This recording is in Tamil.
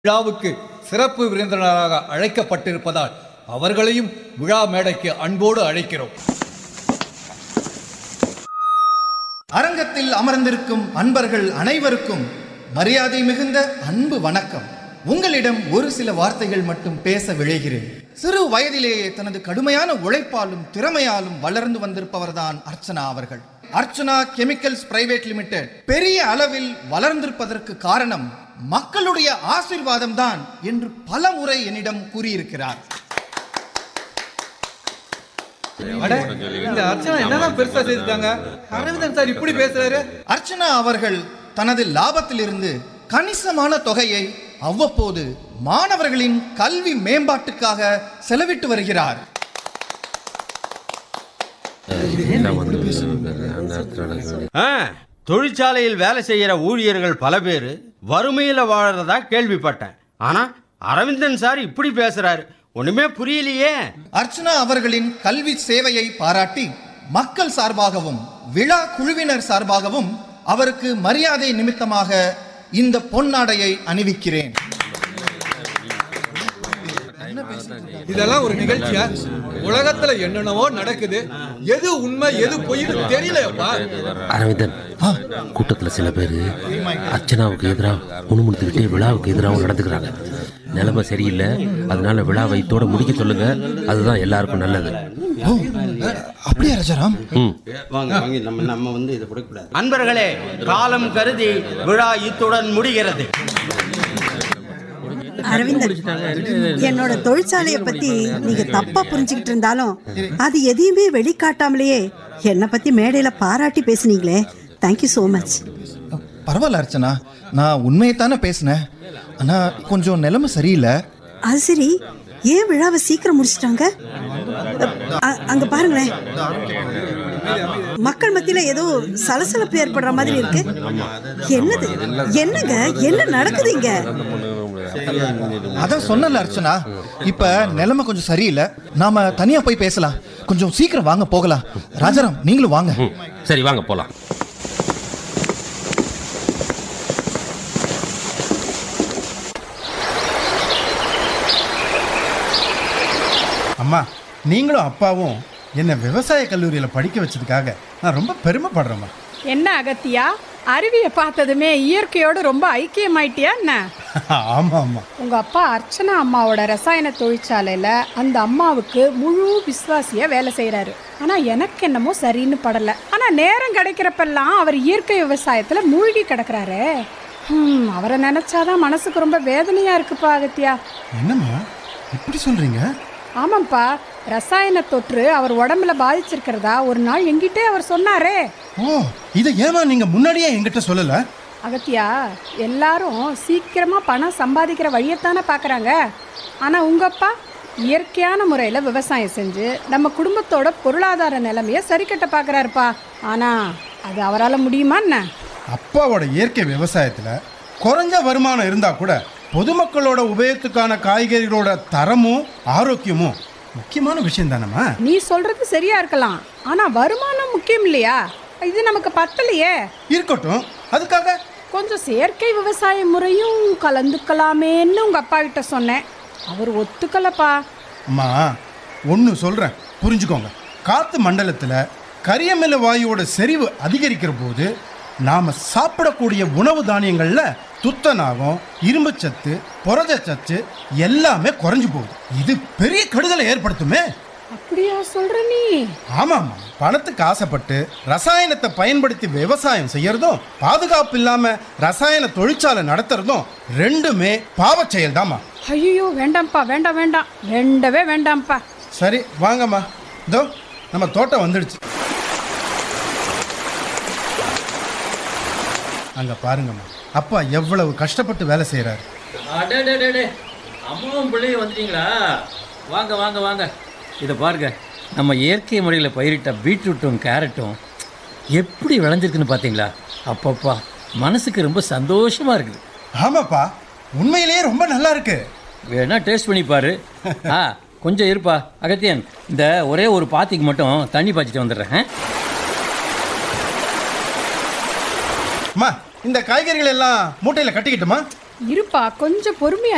விழாவுக்கு சிறப்பு விருந்தினராக அழைக்கப்பட்டிருப்பதால் அவர்களையும் விழா மேடைக்கு அன்போடு அழைக்கிறோம் அரங்கத்தில் அமர்ந்திருக்கும் அன்பர்கள் அனைவருக்கும் மரியாதை மிகுந்த அன்பு வணக்கம் உங்களிடம் ஒரு சில வார்த்தைகள் மட்டும் பேச விழைகிறேன் சிறு வயதிலேயே தனது கடுமையான உழைப்பாலும் திறமையாலும் வளர்ந்து வந்திருப்பவர்தான் அர்ச்சனா அவர்கள் அர்ச்சனா கெமிக்கல்ஸ் பிரைவேட் லிமிடெட் பெரிய அளவில் வளர்ந்திருப்பதற்கு காரணம் மக்களுடைய ஆசீர்வாதம் தான் என்று பல முறை என்னிடம் கூறியிருக்கிறார் அட இந்த அர்ச்சனா என்னதான் பெருசா செய்திருக்காங்க அரவிந்தன் சார் இப்படி பேசுறாரு அர்ச்சனா அவர்கள் தனது லாபத்திலிருந்து கணிசமான தொகையை அவ்வப்போது மாணவர்களின் கல்வி மேம்பாட்டுக்காக செலவிட்டு வருகிறார் ஆ, தொழிற்சாலையில் வேலை செய்யற ஊழியர்கள் பல பேர் வறுமையில் வாழறதா கேள்விப்பட்டேன் ஆனா அரவிந்தன் சார் இப்படி பேசுறாரு ஒண்ணுமே புரியலையே அர்ச்சனா அவர்களின் கல்வி சேவையை பாராட்டி மக்கள் சார்பாகவும் விழா குழுவினர் சார்பாகவும் அவருக்கு மரியாதை நிமித்தமாக இந்த பொன்னாடையை அணிவிக்கிறேன் இதெல்லாம் ஒரு நிகழ்ச்சியா உலகத்துல என்னென்னவோ நடக்குது எது உண்மை எது பொய்னு தெரியலையப்பா அரவிந்தன் கூட்டத்தில் சில பேர் அர்ச்சனாவுக்கு எதிராக முணுமுணுத்துக்கிட்டே விழாவுக்கு எதிராகவும் நடந்துக்கிறாங்க நிலைமை சரியில்லை அதனால விழாவை இதோட முடிக்க சொல்லுங்க அதுதான் எல்லாருக்கும் நல்லது ஓ அப்படியா ராஜாராம் ம் வாங்க வாங்க நம்ம நம்ம வந்து இதை கொடுக்கக்கூடாது அன்பர்களே காலம் கருதி விழா இத்துடன் முடிகிறது அரவிந்தன் என்னோட தொழிற்சாலைய பத்தி நீங்க தப்பா புரிஞ்சுக்கிட்டு இருந்தாலும் அது எதையுமே வெளிக்காட்டாமலேயே என்னை பத்தி மேடையில பாராட்டி பேசுனீங்களே தேங்க்யூ so மச் பரவாயில்ல அர்ச்சனா நான் உண்மையை தானே பேசினேன் ஆனா கொஞ்சம் நிலைமை சரியில்லை அது சரி ஏன் விழாவை சீக்கிரம் முடிச்சிட்டாங்க அ- அங்க பாருங்களேன் மக்கள் மத்தியில ஏதோ சலசலப்பு ஏற்படுற மாதிரி இருக்கு என்னது என்னங்க என்ன நடக்குது இங்க அதான் சொன்னல அர்ச்சனா இப்ப நிலைமை கொஞ்சம் சரியில்லை நாம தனியா போய் பேசலாம் கொஞ்சம் சீக்கிரம் வாங்க போகலாம் ராஜாராம் நீங்களும் வாங்க ம் சரி வாங்க போகலாம் அம்மா நீங்களும் அப்பாவும் என்னை விவசாய கல்லூரியில் படிக்க வச்சதுக்காக நான் ரொம்ப பெருமைப்படுறேம்மா என்ன அகத்தியா அருவியை பார்த்ததுமே இயற்கையோடு ரொம்ப ஐக்கியமாயிட்டியா என்ன ஆமாம் ஆமாம் உங்க அப்பா அர்ச்சனா அம்மாவோட ரசாயன தொழிற்சாலையில அந்த அம்மாவுக்கு முழு விசுவாசியா வேலை செய்யறாரு ஆனா எனக்கு என்னமோ சரின்னு படல ஆனா நேரம் கிடைக்கிறப்பெல்லாம் அவர் இயற்கை விவசாயத்துல மூழ்கி கிடக்குறாரு ஹம், அவரை நினைச்சாதான் மனசுக்கு ரொம்ப வேதனையா இருக்குப்பா அகத்தியா என்னம்மா இப்படி சொல்கிறீங்க ஆமாம்ப்பா ரசாயன தொற்று அவர் உடம்புல பாதிச்சிருக்கிறதா ஒரு நாள் எங்கிட்டே அவர் சொன்னாரே ஓ இதை ஏமா நீங்கள் முன்னாடியே என்கிட்ட சொல்லலை அகத்தியா எல்லாரும் சீக்கிரமா பணம் சம்பாதிக்கிற வழியத்தானே பார்க்கறாங்க ஆனா உங்கப்பா இயற்கையான முறையில விவசாயம் செஞ்சு நம்ம குடும்பத்தோட பொருளாதார நிலைமைய சரி கட்ட பார்க்கறாருப்பா ஆனா அது அவரால் முடியுமா என்ன அப்பாவோட இயற்கை விவசாயத்தில் குறைஞ்ச வருமானம் இருந்தால் கூட பொதுமக்களோட உபயோகத்துக்கான காய்கறிகளோட தரமும் ஆரோக்கியமும் முக்கியமான விஷயம் தானம்மா நீ சொல்றது சரியா இருக்கலாம் ஆனா வருமானம் முக்கியம் இல்லையா இது நமக்கு பத்தலையே இருக்கட்டும் அதுக்காக கொஞ்சம் செயற்கை விவசாய முறையும் கலந்துக்கலாமேன்னு உங்க அப்பா கிட்ட சொன்னேன் அவர் ஒத்துக்கலப்பா அம்மா ஒன்று சொல்கிறேன் புரிஞ்சுக்கோங்க காற்று மண்டலத்தில் கரியமில வாயுவோட செறிவு அதிகரிக்கிற போது நாம் சாப்பிடக்கூடிய உணவு தானியங்களில் துத்தநாகம் இரும்புச்சத்து புரதச்சத்து எல்லாமே குறைஞ்சு போகுது இது பெரிய கெடுதலை ஏற்படுத்துமே அப்படியா சொல்ற நீ ஆமாம்மா பணத்துக்கு ஆசைப்பட்டு ரசாயனத்தை பயன்படுத்தி விவசாயம் செய்யறதும் பாதுகாப்பு இல்லாம ரசாயன தொழிற்சாலை நடத்துறதும் ரெண்டுமே பாவச் செயல்தாம்மா ஐயோ வேண்டாம்ப்பா வேண்டாம் வேண்டாம் வேண்டவே வேண்டாம்ப்பா சரி வாங்கம்மா இதோ நம்ம தோட்டம் வந்துடுச்சு அங்க பாருங்கம்மா அப்பா எவ்வளவு கஷ்டப்பட்டு வேலை செய்யறாரு அடடடடே அம்மாவும் பிள்ளையும் வந்துட்டீங்களா வாங்க வாங்க வாங்க இதை பாருங்க நம்ம இயற்கை முறையில் பயிரிட்ட பீட்ரூட்டும் கேரட்டும் எப்படி விளைஞ்சிருக்குன்னு பார்த்தீங்களா அப்பப்பா மனசுக்கு ரொம்ப சந்தோஷமா இருக்குது ஆமாப்பா உண்மையிலேயே ரொம்ப நல்லா இருக்கு வேணா டேஸ்ட் பண்ணி பாரு ஆ கொஞ்சம் இருப்பா அகத்தியன் இந்த ஒரே ஒரு பாத்திக்கு மட்டும் தண்ணி பாய்ச்சிட்டு வந்துடுறேன் ஆ? அம்மா இந்த காய்கறிகள் எல்லாம் மூட்டையில கட்டிக்கிட்டுமா இருப்பா கொஞ்சம் பொறுமையா